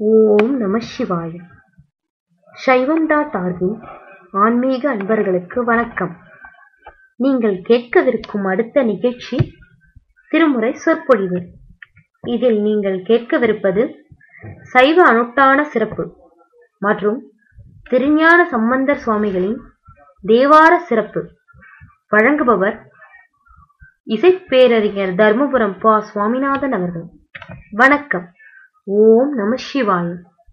ஓம் நம சிவாய சைவம் டாட் ஆர்கின் ஆன்மீக அன்பர்களுக்கு வணக்கம் நீங்கள் கேட்கவிருக்கும் அடுத்த நிகழ்ச்சி திருமுறை சொற்பொழிவு இதில் நீங்கள் கேட்கவிருப்பது சைவ அனுட்டான சிறப்பு மற்றும் திருஞான சம்பந்தர் சுவாமிகளின் தேவார சிறப்பு வழங்குபவர் இசைப்பேரறிஞர் தர்மபுரம் பா சுவாமிநாதன் அவர்கள் வணக்கம் ஓம் நம சிவாய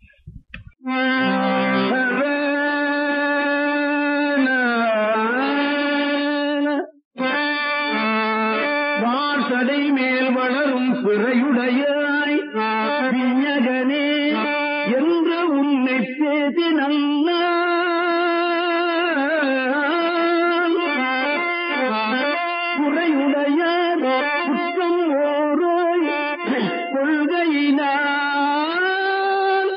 வாசடை மேல் வளரும் பிறையுடையாய் விஞ்ஞகனே என்று உன்னை பேசி நல்ல குறையுடையார் குற்றம் ஓரோய் கொள்கையினால்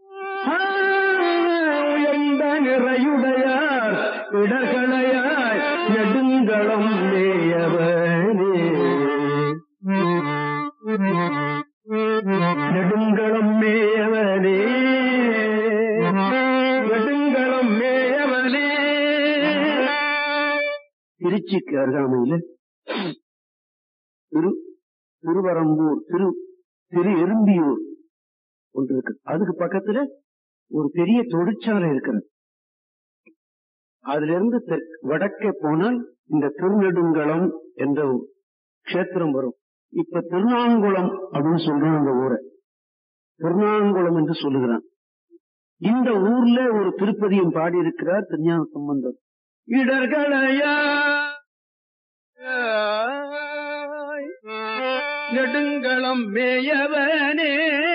உயர்ந்த நிறையுடையார் இடர்களையாய் நெடுங்களம் மேயவனே நெடுங்களம் மேயவனே நெடுங்களம் மேயவனே திருச்சிக்கு அருகாமையில் திரு திருவரம்பூர் திரு திரு எறும்பியூர் ஒன்று இருக்கு அதுக்கு பக்கத்துல ஒரு பெரிய தொழிற்சாலை இருக்கிறது அதுல இருந்து தெற்கு- வடக்கே போனால் இந்த திருநெடுங்களம் என்ற க்ஷேத்திரம் வரும் இப்ப திருநாங்குளம் அப்படின்னு சொல்றான் அந்த ஊரை திருநாங்குளம் என்று சொல்லுகிறான் இந்த ஊர்ல ஒரு திருப்பதியும் பாடி இருக்கிறார் திருஞான சம்பந்தர் இடர்களையா நெடுங்களம் மேயவனே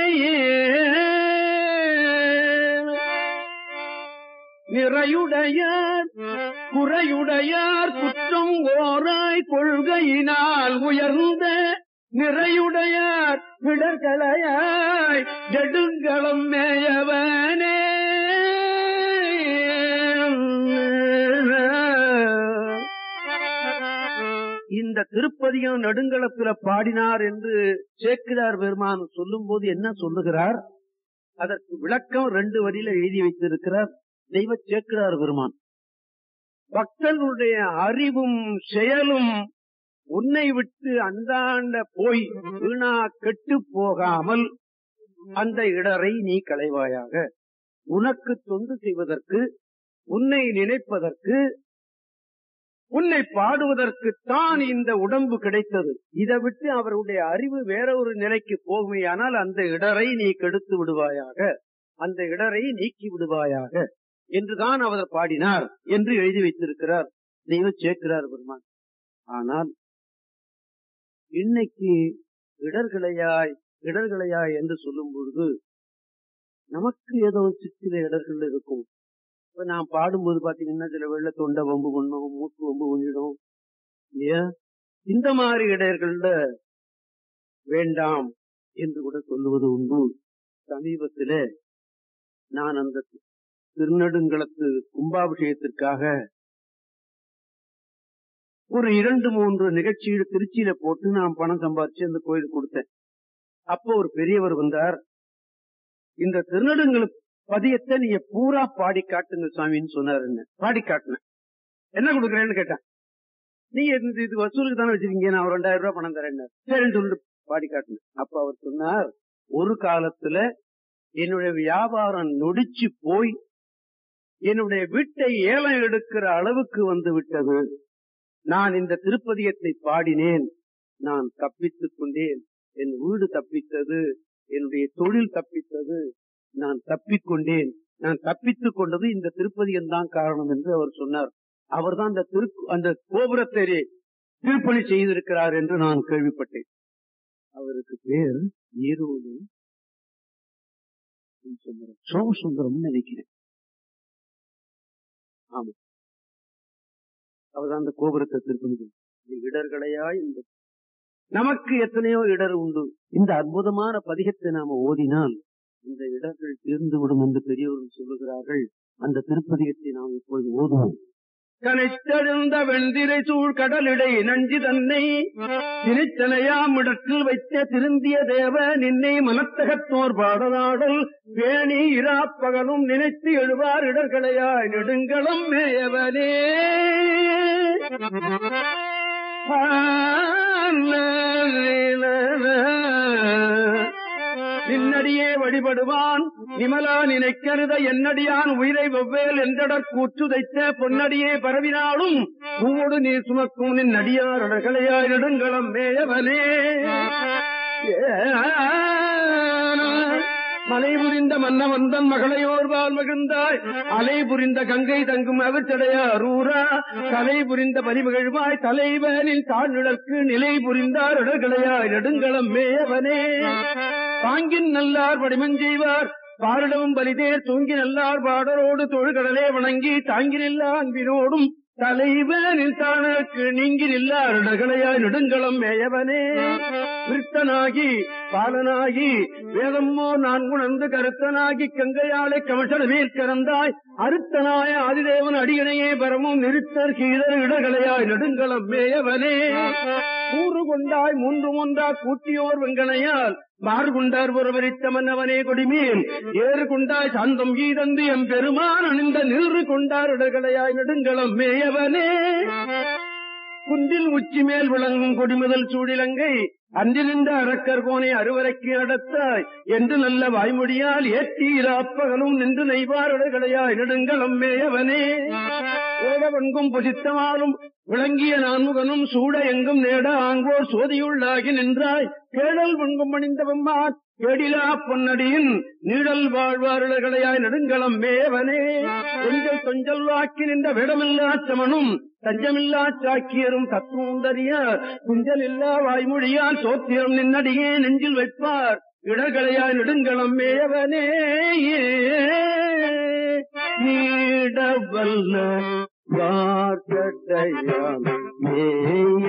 நிறையுடையார் குறையுடையார் குற்றம் ஓராய் கொள்கையினால் உயர்ந்த நிறையுடையார் விடர்களையாய் நெடுங்களம் மேயவனே இந்த திருப்பதிகம் நெடுங்களத்துல பாடினார் என்று சேக்கிரார் பெருமான் சொல்லும் போது என்ன சொல்லுகிறார் அதற்கு விளக்கம் ரெண்டு வரியில எழுதி வைத்திருக்கிறார் தெய்வ சேக்கிரார் பெருமான் பக்தர்களுடைய அறிவும் செயலும் உன்னை விட்டு அந்தாண்ட போய் வீணா கெட்டு போகாமல் அந்த இடரை நீ களைவாயாக உனக்கு தொண்டு செய்வதற்கு உன்னை நினைப்பதற்கு உன்னை பாடுவதற்கு தான் இந்த உடம்பு கிடைத்தது இதை விட்டு அவருடைய அறிவு வேற ஒரு நிலைக்கு போகுமையானால் அந்த இடரை நீ கெடுத்து விடுவாயாக அந்த இடரை நீக்கி விடுவாயாக என்றுதான் அவர் பாடினார் என்று எழுதி வைத்திருக்கிறார் தெய்வ சேர்க்கிறார் பெருமான் ஆனால் இன்னைக்கு இடர்களையாய் இடர்களையாய் என்று சொல்லும் பொழுது நமக்கு ஏதோ சிற்சில இடர்கள் இருக்கும் இப்ப நான் பாடும்போது பாத்தீங்கன்னா சில வெள்ள தொண்டை வம்பு பண்ணும் மூக்கு வம்பு பண்ணிடும் இல்லையா இந்த மாதிரி இடர்கள்ல வேண்டாம் என்று கூட சொல்லுவது உண்டு சமீபத்திலே நான் அந்த திருநெடுங்களத்து கும்பாபிஷேகத்திற்காக ஒரு இரண்டு மூன்று நிகழ்ச்சிகள் திருச்சியில போட்டு நான் பணம் சம்பாதிச்சு அந்த கோயிலுக்கு கொடுத்தேன் அப்போ ஒரு பெரியவர் வந்தார் இந்த திருநெடுங்கள பதியத்தை நீங்க பூரா பாடி காட்டுங்க சுவாமின்னு சொன்னாரு என்ன பாடி காட்டினேன் என்ன கொடுக்குறேன்னு கேட்டேன் நீங்க இந்த இது வசூலுக்கு தானே வச்சிருக்கீங்க நான் ஒரு ரெண்டாயிரம் ரூபாய் பணம் தரேன் சரின்னு சொல்லிட்டு பாடி காட்டினேன் அப்ப அவர் சொன்னார் ஒரு காலத்துல என்னுடைய வியாபாரம் நொடிச்சு போய் என்னுடைய வீட்டை ஏலம் எடுக்கிற அளவுக்கு வந்து விட்டது நான் இந்த திருப்பதியத்தை பாடினேன் நான் தப்பித்துக் கொண்டேன் என் வீடு தப்பித்தது என்னுடைய தொழில் தப்பித்தது நான் தப்பிக்கொண்டேன் நான் தப்பித்துக் கொண்டது இந்த திருப்பதியம் தான் காரணம் என்று அவர் சொன்னார் அவர்தான் அந்த திரு அந்த கோபுரத்தை திருப்பணி செய்திருக்கிறார் என்று நான் கேள்விப்பட்டேன் அவருக்கு பேர் ஈரோடு சுந்தரம் சோமசுந்தரம் நினைக்கிறேன் ஆமா அவர்தான் அந்த கோபுரத்தை திருப்பணி செய்தார். இந்த இடர்களையா இந்த நமக்கு எத்தனையோ இடர் உண்டு இந்த அற்புதமான பதிகத்தை நாம ஓதினால் இந்த இடர்கள் தீர்ந்து விடும் என்று பெரியவர்கள் சொல்லுகிறார்கள் அந்த திருப்பதிகத்தை நாம் இப்பொழுது ஓதுவோம் கனைத்தெழுந்த வெண்திரை சூழ் கடலிடை நஞ்சி தன்னை திருத்தனையாம் இடத்தில் வைத்த திருந்திய தேவ நின்னை மனத்தகத்தோர் பாடலாடல் பேணி இராப்பகலும் நினைத்து எழுவார் இடர்களையாய் நெடுங்களம் மேயவனே நின்னடியே வழிபடுவான் நிமலா நினைக்கருத என்னடியான் உயிரை வெவ்வேல் என்றடற் கூற்றுதைத்த பொன்னடியே பரவினாலும் பூவோடு நீ சுமக்கும் நின் நடியார் அடகளையாய் நெடுங்களம் மேயவனே மலை புரிந்த மன்னவந்தன் மகளையோர்வால் மகிழ்ந்தாய் அலை புரிந்த கங்கை தங்கும் அவச்சடையார் ஊரா தலை புரிந்த பரிமகிழ்வாய் தலைவனின் தாழ்நிழற்கு நிலை புரிந்தார் இடர்களையாய் நெடுங்களம் மேயவனே தாங்கின் நல்லார் வடிமஞ்செய்வார் பாரிடமும் பலிதேர் தூங்கி நல்லார் பாடரோடு தொழுகடலே வணங்கி தாங்கி நில்லா அன்பினோடும் தலைவனின் தானக்கு நீங்கி நில்லார் இடர்களையாய் நெடுங்களம் மேயவனே விருத்தனாகி பாலனாகி வேதம்மோ நான் உணர்ந்து கருத்தனாகி கங்கையாளை கமசட மேற்கறந்தாய் அருத்தனாய ஆதிதேவன் அடியணையே பரமும் நிறுத்தர் கீழர் இடகளையாய் நெடுங்களம் மேயவனே கூறு கொண்டாய் மூன்று மூன்றா கூட்டியோர் வெங்கனையால் மாறு கொண்டார் ஒருவரித்த மன்னவனே கொடிமேல் ஏறு கொண்டாய் சாந்தம் ஈதந்து எம் பெருமான் அணிந்த நின்று கொண்டார் இடகளையாய் நெடுங்களம் மேயவனே குன்றில் உச்சி மேல் விளங்கும் கொடிமுதல் சூடிலங்கை அன்று நின்ற அரக்கர் கோனை அறுவரைக்கு நடத்தாய் என்று நல்ல வாய்மொழியால் ஏற்றி இராப்பகலும் நின்று நெய்வாரடைகளையாய் நெடுங்களம் மேயவனே ஓடவன்கும் புசித்தமாலும் விளங்கிய நான்முகனும் சூட எங்கும் நேட ஆங்கோர் சோதியுள்ளாகி நின்றாய் கேடல் வன்கும் அணிந்தவம்மான் கேடிலா பொன்னடியின் நீடல் வாழ்வாருளையாய் நெடுங்களம் மேவனே கொஞ்சல் கொஞ்சல் வாக்கி நின்ற விடமில்லா சமனும் தஞ்சமில்லா சாக்கியரும் தத்துவம் தறிய குஞ்சல் இல்லா வாய்மொழியால் சோத்திரம் நின்னடியே நெஞ்சில் வைப்பார் இடர்களையாய் நெடுங்களம் மேவனே நீடவல்ல வார்த்தையாம் மேய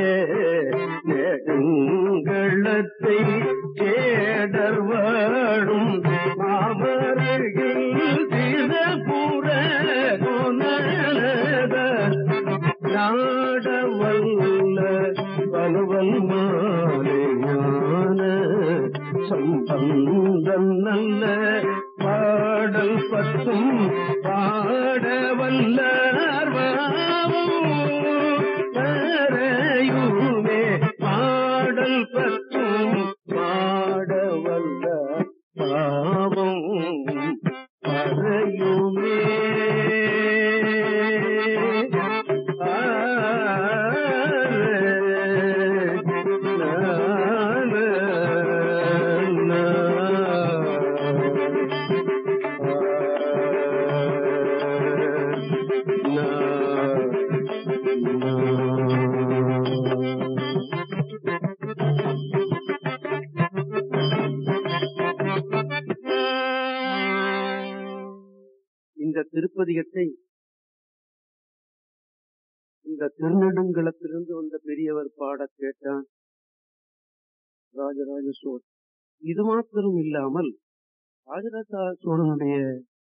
நெடுங்களத்தை கேடர் வாடும் மாமருகில் திரபுர குணத நாடவல்ல வலுவல் மாலையான சம்பந்தம் நல்ல பாடல் பத்தும் பாடவல்லார் வாரையுமே பாடல் பத்தும் பாடவல்ல பாவம் பறையுமே இந்த திருப்பதிகத்தை இந்த திருநெடுங்களத்திலிருந்து வந்த பெரியவர் பாடக் கேட்டான் ராஜராஜ சோழன் இது மாத்திரம் இல்லாமல் ராஜராஜ சோழனுடைய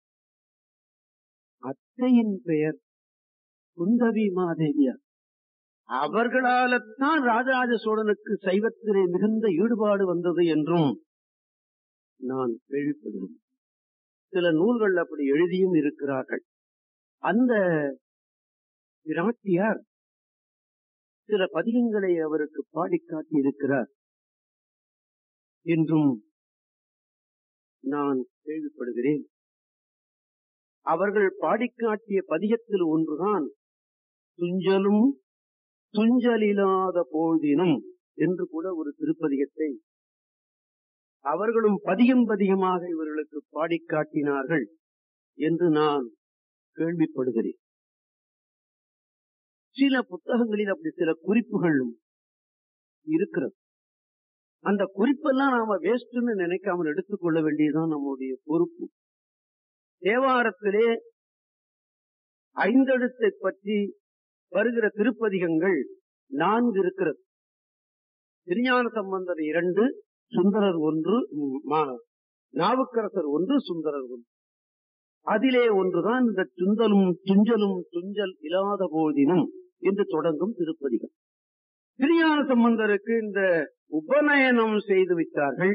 அத்தையின் பெயர் குந்தவி மாதேவியார் அவர்களால்தான் ராஜராஜ சோழனுக்கு சைவத்திலே மிகுந்த ஈடுபாடு வந்தது என்றும் நான் கேள்விப்படுகிறேன் சில நூல்கள் அப்படி எழுதியும் இருக்கிறார்கள் அந்த பிராட்டியார் சில பதிகங்களை அவருக்கு பாடி காட்டியிருக்கிறார் என்றும் நான் கேள்விப்படுகிறேன் அவர்கள் பாடிக்காட்டிய பதிகத்தில் ஒன்றுதான் துஞ்சலும் துஞ்சலில்லாத போதினும் என்று கூட ஒரு திருப்பதிகத்தை அவர்களும் பதியம் பதியமாக இவர்களுக்கு பாடிக்காட்டினார்கள் என்று நான் கேள்விப்படுகிறேன் சில புத்தகங்களில் அப்படி சில குறிப்புகளும் இருக்கிறது அந்த குறிப்பெல்லாம் நாம வேஸ்ட்னு நினைக்காமல் எடுத்துக்கொள்ள வேண்டியதுதான் நம்முடைய பொறுப்பு தேவாரத்திலே ஐந்தெழுத்தை பற்றி வருகிற திருப்பதிகங்கள் நான்கு இருக்கிறது திருஞான சம்பந்தர் இரண்டு சுந்தரர் ஒன்று மா- நாவுக்கரசர் ஒன்று சுந்தரர் ஒன்று அதிலே ஒன்றுதான் இந்த துந்தலும் துஞ்சலும் துஞ்சல் இல்லாத போதினும் என்று தொடங்கும் திருப்பதிகம் திருஞான சம்பந்தருக்கு இந்த உபநயனம் செய்து வைத்தார்கள்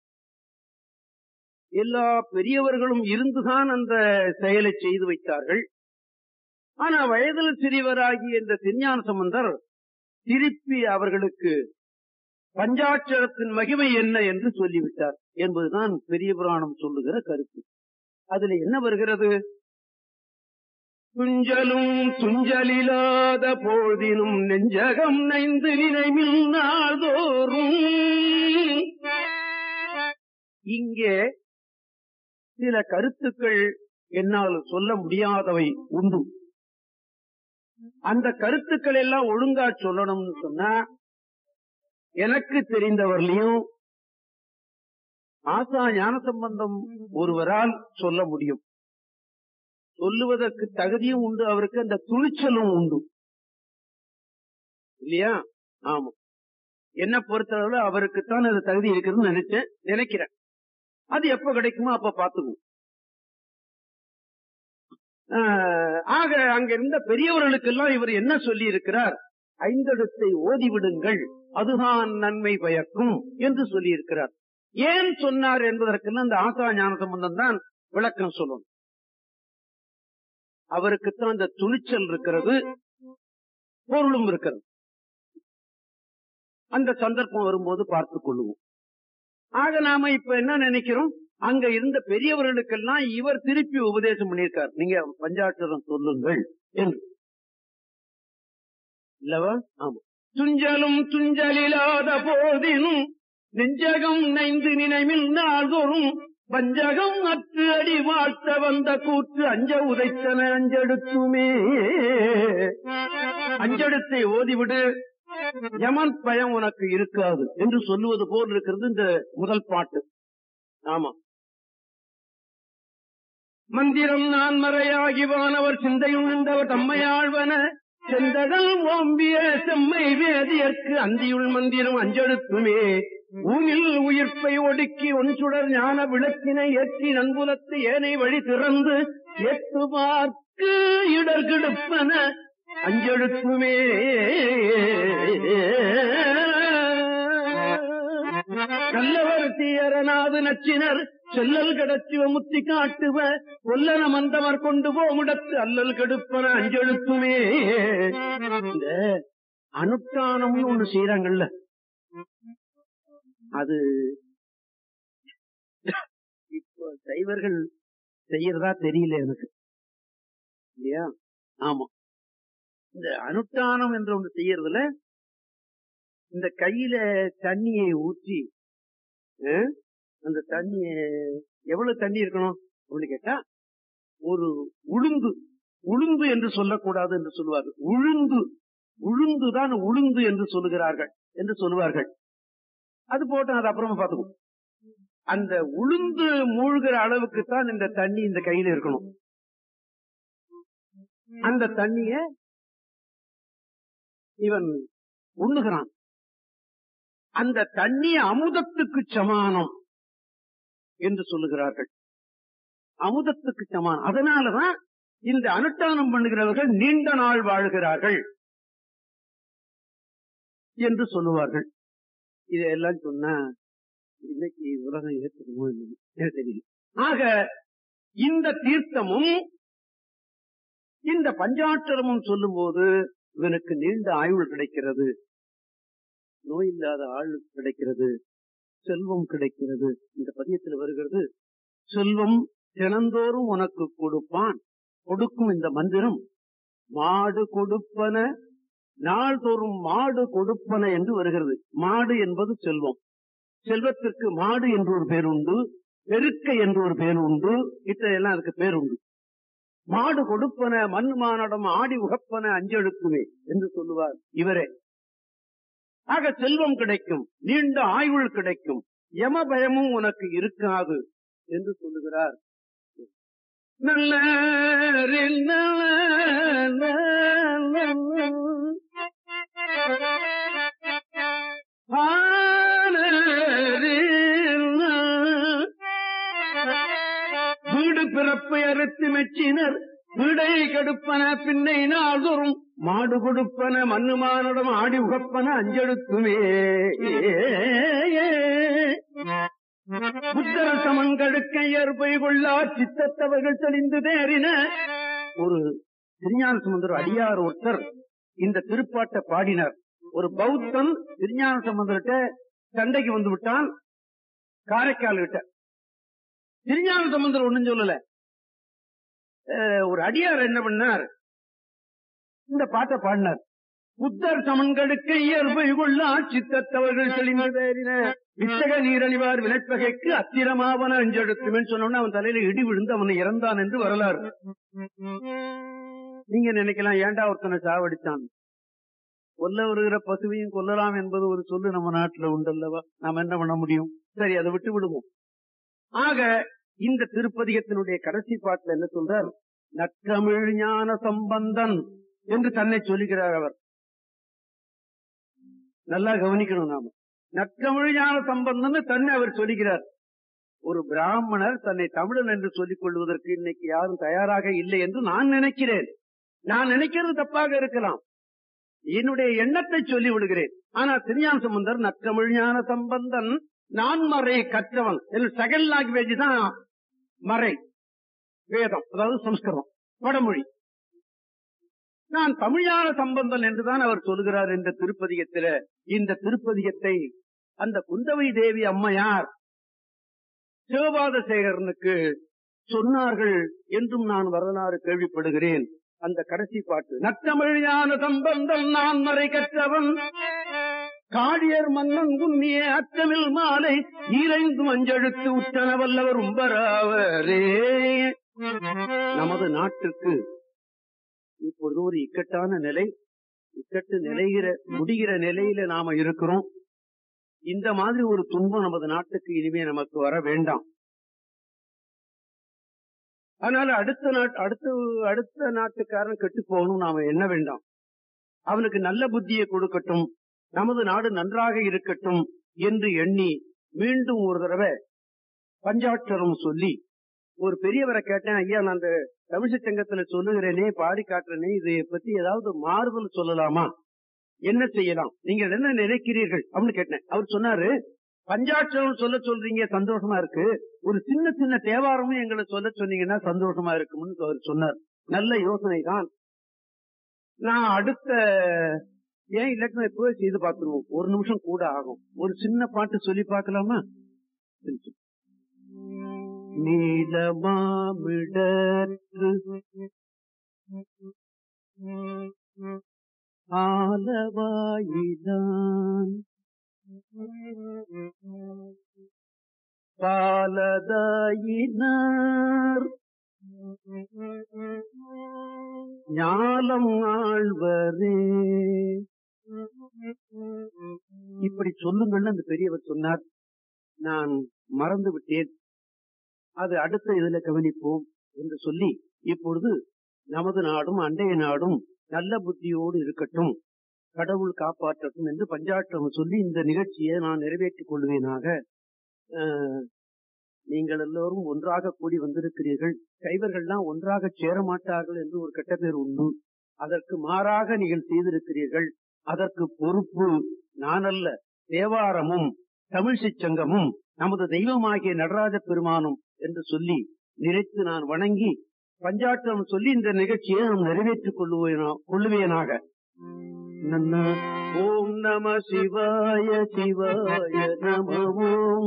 எல்லா பெரியவர்களும் இருந்துதான் அந்த செயலை செய்து வைத்தார்கள் ஆனா வயதில் சிறியவராகிய இந்த திருஞான சம்பந்தர் திருப்பி அவர்களுக்கு பஞ்சாட்சரத்தின் மகிமை என்ன என்று சொல்லிவிட்டார் என்பதுதான் பெரிய புராணம் சொல்லுகிற கருத்து அதுல என்ன வருகிறது துஞ்சலும் துஞ்சலில்லாத போதினும் நெஞ்சகம் நைந்து நினைவில் நாள்தோறும் இங்கே சில கருத்துக்கள் என்னால் சொல்ல முடியாதவை உண்டு அந்த கருத்துக்கள் எல்லாம் ஒழுங்கா சொல்லணும்னு சொன்னா எனக்கு தெரிந்தவர்களையும் ஆசா ஞான சம்பந்தம் ஒருவரால் சொல்ல முடியும் சொல்லுவதற்கு தகுதியும் உண்டு அவருக்கு அந்த துணிச்சலும் உண்டு இல்லையா ஆமா என்ன பொறுத்தளவுல அவருக்குத்தான் அது தகுதி இருக்குதுன்னு நினைச்சேன் நினைக்கிறேன் அது எப்ப கிடைக்குமோ அப்ப பாத்துக்குவோம் ஆஹ், ஆக அங்க இருந்த பெரியவர்களுக்கெல்லாம் இவர் என்ன சொல்லி இருக்கிறார் ஐந்தெழுத்தை ஓதிவிடுங்கள் அதுதான் நன்மை பயக்கும் என்று சொல்லி இருக்கிறார் ஏன் சொன்னார் என்பதற்கெல்லாம் அந்த ஆசா ஞான சம்பந்தம் தான் விளக்கம் சொல்லணும் அவருக்குத்தான் அந்த துணிச்சல் இருக்கிறது பொருளும் இருக்கிறது அந்த சந்தர்ப்பம் வரும்போது பார்த்துக் கொள்ளுவோம் ஆக நாம இப்ப என்ன நினைக்கிறோம் அங்க இருந்த பெரியவர்களுக்கெல்லாம் இவர் திருப்பி உபதேசம் பண்ணியிருக்கார் நீங்க பஞ்சாட்சரம் சொல்லுங்கள் என்று இல்லவா ஆமா துஞ்சலும் துஞ்சலில்லாத போதினும் நெஞ்சகம் நைந்து நினைவில் நாள்தோறும் பஞ்சகம் அற்று அடி வாழ்த்த வந்த கூற்று அஞ்ச உதைத்தன அஞ்செடுத்துமே அஞ்செடுத்தை ஓதிவிடு யமன் பயம் உனக்கு இருக்காது என்று சொல்லுவது போல் இருக்கிறது இந்த முதல் பாட்டு ஆமா மந்திரம் நான் மறையாகி வானவர் சிந்தையும் நின்றவர் தம்மையாழ்வன செந்தகல் ஓம்பிய செம்மை வேதியர்க்கு அந்தியுள் மந்திரம் அஞ்செடுத்துமே ஊனில் உயிர்ப்பை ஒடுக்கி ஒன்சுடர் ஞான விளக்கினை ஏற்றி நன்புலத்து ஏனை வழி திறந்து எட்டு பார்க்கு இடர் கெடுப்பன அஞ்செடுத்துமே நல்லவர் தீயரனாது நச்சினர் செல்லல் கடத்துவ முத்தி காட்டுவ கொல்லன மந்தவர் கொண்டு போமுடத்து அல்லல் கெடுப்பன அஞ்செழுத்துமே இந்த அனுஷ்டானம்னு ஒண்ணு செய்யறாங்கல்ல அது இப்போ சைவர்கள் செய்யறதா தெரியல எனக்கு இல்லையா ஆமா இந்த அனுஷ்டானம் என்ற ஒன்று செய்யறதுல இந்த கையில தண்ணியை ஊற்றி அஹ், அந்த தண்ணிய எவ்வளவு தண்ணி இருக்கணும் அப்படின்னு கேட்டா ஒரு உளுந்து உளுந்து என்று சொல்லக்கூடாது என்று சொல்லுவார்கள் உளுந்து உளுந்துதான் உளுந்து என்று சொல்லுகிறார்கள் என்று சொல்லுவார்கள் அது போட்டோம் அது அப்புறமா பார்த்துக்குவோம் அந்த உளுந்து மூழ்கிற அளவுக்கு தான் இந்த தண்ணி இந்த கையில இருக்கணும் அந்த தண்ணிய இவன் உண்ணுகிறான் அந்த தண்ணி அமுதத்துக்கு சமானம் என்று சொல்லுகிறார்கள் அமுதத்துக்கு சமானம் அதனாலதான் இந்த அனுஷ்டானம் பண்ணுகிறவர்கள் நீண்ட நாள் வாழ்கிறார்கள் என்று சொல்லுவார்கள் இதெல்லாம் சொன்னா இன்னைக்கு உலகம் ஏற்றுக்குமோ இல்லையோ எனக்கு தெரியல ஆக இந்த தீர்த்தமும் இந்த பஞ்சாட்சரமும் சொல்லும்போது இவனுக்கு நீண்ட ஆயுள் கிடைக்கிறது நோய் இல்லாத ஆயுள் கிடைக்கிறது செல்வம் கிடைக்கிறது இந்த பதியத்தில் வருகிறது செல்வம் தினந்தோறும் உனக்கு கொடுப்பான் கொடுக்கும் இந்த மந்திரம் மாடு கொடுப்பன நாள்தோறும் மாடு கொடுப்பன என்று வருகிறது மாடு என்பது செல்வம் செல்வத்திற்கு மாடு என்று ஒரு பேர் உண்டு பெருக்க என்று ஒரு பேர் உண்டு இத்தனையெல்லாம் அதுக்கு பேர் உண்டு மாடு கொடுப்பன மண் மானடம் ஆடி உகப்பன அஞ்செழுக்குமே என்று சொல்லுவார் இவரே ஆக செல்வம் கிடைக்கும் நீண்ட ஆயுள் கிடைக்கும் யம பயமும் உனக்கு இருக்காது என்று சொல்லுகிறார் நல்ல வீடு பிறப்பை அறுத்து மெச்சினர் வீடை கெடுப்பன பின்னை நாள்தோறும் மாடு கொடுப்பன மண்ணு மானிடம் ஆடி உகப்பன அஞ்செடுத்துமே புத்தர சமன்களுக்கு ஏற்பை கொள்ளா சித்தத்தவர்கள் தெளிந்து தேறின ஒரு திருஞான சமுந்தர் அடியார் ஒருத்தர் இந்த திருப்பாட்டை பாடினார் ஒரு பௌத்தன் திருஞான சம்பந்தர்கிட்ட சண்டைக்கு வந்து விட்டான் காரைக்கால் கிட்ட திருஞான சம்பந்தர் ஒண்ணும் சொல்லல அஹ், ஒரு அடியார் என்ன பண்ணார் இந்த பாட்டை பாடினார் புத்தர் சமன்களுக்கு இயல்பை கொள்ளா சித்தத்தவர்கள் தெளிந்து தேறின வித்தக நீரழிவார் வினைப்பகைக்கு அத்திரமாவன அஞ்செடுத்துமேன்னு சொன்னோம்னா அவன் தலையில இடி விழுந்து அவனை இறந்தான் என்று வரலாறு நீங்க நினைக்கலாம் ஏன்டா ஒருத்தனை சாவடித்தான் கொல்ல வருகிற பசுவையும் கொல்லலாம் என்பது ஒரு சொல்லு நம்ம நாட்டுல உண்டல்லவா நாம என்ன பண்ண முடியும் சரி அதை விட்டு விடுவோம் ஆக இந்த திருப்பதிகத்தினுடைய கடைசி பாட்டுல என்ன சொல்றார் நற்றமிழ் ஞான சம்பந்தன் என்று தன்னை சொல்லுகிறார் அவர் நல்லா கவனிக்கணும் நாம நற்றமிழ் ஞான சம்பந்தன் தன்னை அவர் சொல்லுகிறார் ஒரு பிராமணர் தன்னை தமிழன் என்று சொல்லிக் கொள்வதற்கு இன்னைக்கு யாரும் தயாராக இல்லை என்று நான் நினைக்கிறேன் நான் நினைக்கிறது தப்பாக இருக்கலாம் என்னுடைய எண்ணத்தை சொல்லி விடுகிறேன் ஆனா திருஞான சம்பந்தர் நற்றமிழ் ஞான சம்பந்தன் நான் மறை கற்றவன் செகண்ட் லாங்குவேஜ் தான் மறை வேதம் அதாவது சம்ஸ்கிருதம் வடமொழி நான் தமிழான சம்பந்தன் என்றுதான் அவர் சொல்கிறார் இந்த திருப்பதிகத்தில இந்த திருப்பதிகத்தை அந்த குந்தவை தேவி அம்மையார் சிவபாத சேகரனுக்கு சொன்னார்கள் என்றும் நான் வரலாறு கேள்விப்படுகிறேன் அந்த கடைசி பாட்டு நற்றமிழியான சம்பந்தம் நான் மறை கற்றவன் காடியர் மன்னன் குன்னிய அச்சமில் மாலை ஈரைந்து மஞ்செழுத்து உற்றன வல்லவர் உம்பராவரே நமது நாட்டுக்கு இப்பொழுது ஒரு இக்கட்டான நிலை இக்கட்டு நிலைகிற முடிகிற நிலையில நாம இருக்கிறோம் இந்த மாதிரி ஒரு துன்பம் நமது நாட்டுக்கு இனிமே நமக்கு வர வேண்டாம் அதனால அடுத்த நாட் அடுத்த அடுத்த நாட்டுக்காரன் கெட்டு போகணும் நாம என்ன வேண்டாம் அவனுக்கு நல்ல புத்தியை கொடுக்கட்டும் நமது நாடு நன்றாக இருக்கட்டும் என்று எண்ணி மீண்டும் ஒரு தடவை பஞ்சாட்சரம் சொல்லி ஒரு பெரியவரை கேட்டேன் ஐயா நான் அந்த தமிழ்ச்சி சங்கத்துல சொல்லுகிறேனே பாடி காட்டுறேனே இதை பத்தி ஏதாவது மாறுதல் சொல்லலாமா என்ன செய்யலாம் நீங்க என்ன நினைக்கிறீர்கள் அப்படின்னு கேட்டேன் அவர் சொன்னாரு பஞ்சாட்சரம் சொல்ல சொல்றீங்க சந்தோஷமா இருக்கு ஒரு சின்ன சின்ன தேவாரமும் எங்களை சொல்ல சொன்னீங்கன்னா சந்தோஷமா இருக்கும்னு அவர் சொன்னார் நல்ல யோசனை தான் நான் அடுத்த ஏன் இல்லாட்டி இப்போ செய்து பார்த்துருவோம் ஒரு நிமிஷம் கூட ஆகும் ஒரு சின்ன பாட்டு சொல்லி பார்க்கலாமா நீலமாமிடற்று ஆலவாயிலான் பாலதாயினார் ஞாலம் ஆழ்வரே இப்படி சொல்லுங்கள்னு அந்த பெரியவர் சொன்னார் நான் மறந்து விட்டேன் அது அடுத்த இதுல கவனிப்போம் என்று சொல்லி இப்பொழுது நமது நாடும் அண்டைய நாடும் நல்ல புத்தியோடு இருக்கட்டும் கடவுள் காப்பாற்றட்டும் என்று பஞ்சாட்டம் சொல்லி இந்த நிகழ்ச்சியை நான் நிறைவேற்றிக் கொள்வேனாக அஹ், நீங்கள் எல்லோரும் ஒன்றாக கூடி வந்திருக்கிறீர்கள் கைவர்கள்லாம் ஒன்றாக சேர மாட்டார்கள் என்று ஒரு கெட்ட பேர் உண்டு அதற்கு மாறாக நீங்கள் செய்திருக்கிறீர்கள் அதற்கு பொறுப்பு நானல்ல தேவாரமும் தமிழ்ச்சி சங்கமும் நமது தெய்வமாகிய நடராஜ பெருமானும் என்று சொல்லி நினைத்து நான் வணங்கி பஞ்சாட்டம் சொல்லி இந்த நிகழ்ச்சியை நாம் நிறைவேற்றிக் கொள்ளுவேனா- கொள்ளுவேனாக நன்ன ஓம் நம சிவாய சிவாய நம ஓம்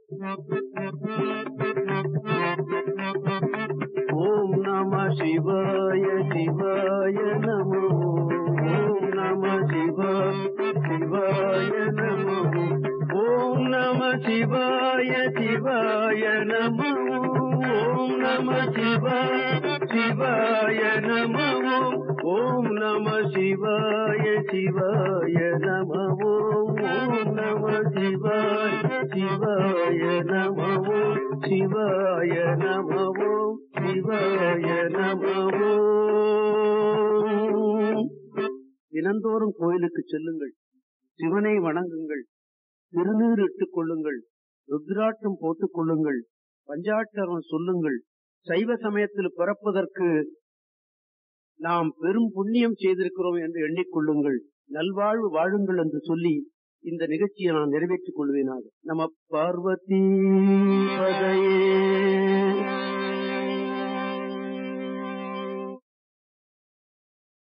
ஓம் நம சிவாய சிவாய நம ஓம் நம சிவாய சிவாய நம ஓம் நம சிவாய சிவாய நம ஓம் நம சிவாய சிவாய நம ஓம் நம சிவாய சிவாய நம ஓம் நம சிவாய சிவாய நம சிவாய நம சிவாய நம தினந்தோறும் கோயிலுக்கு செல்லுங்கள் சிவனை வணங்குங்கள் திருநீர் இட்டுக் கொள்ளுங்கள் ருத்ராட்டம் போட்டுக் கொள்ளுங்கள் பஞ்சாட்சரம் சொல்லுங்கள் சைவ சமயத்தில் பிறப்பதற்கு நாம் பெரும் புண்ணியம் செய்திருக்கிறோம் என்று எண்ணிக்கொள்ளுங்கள் நல்வாழ்வு வாழுங்கள் என்று சொல்லி இந்த நிகழ்ச்சியை நான் நிறைவேற்றிக் கொள்வேனாக நம பார்வதி பதையே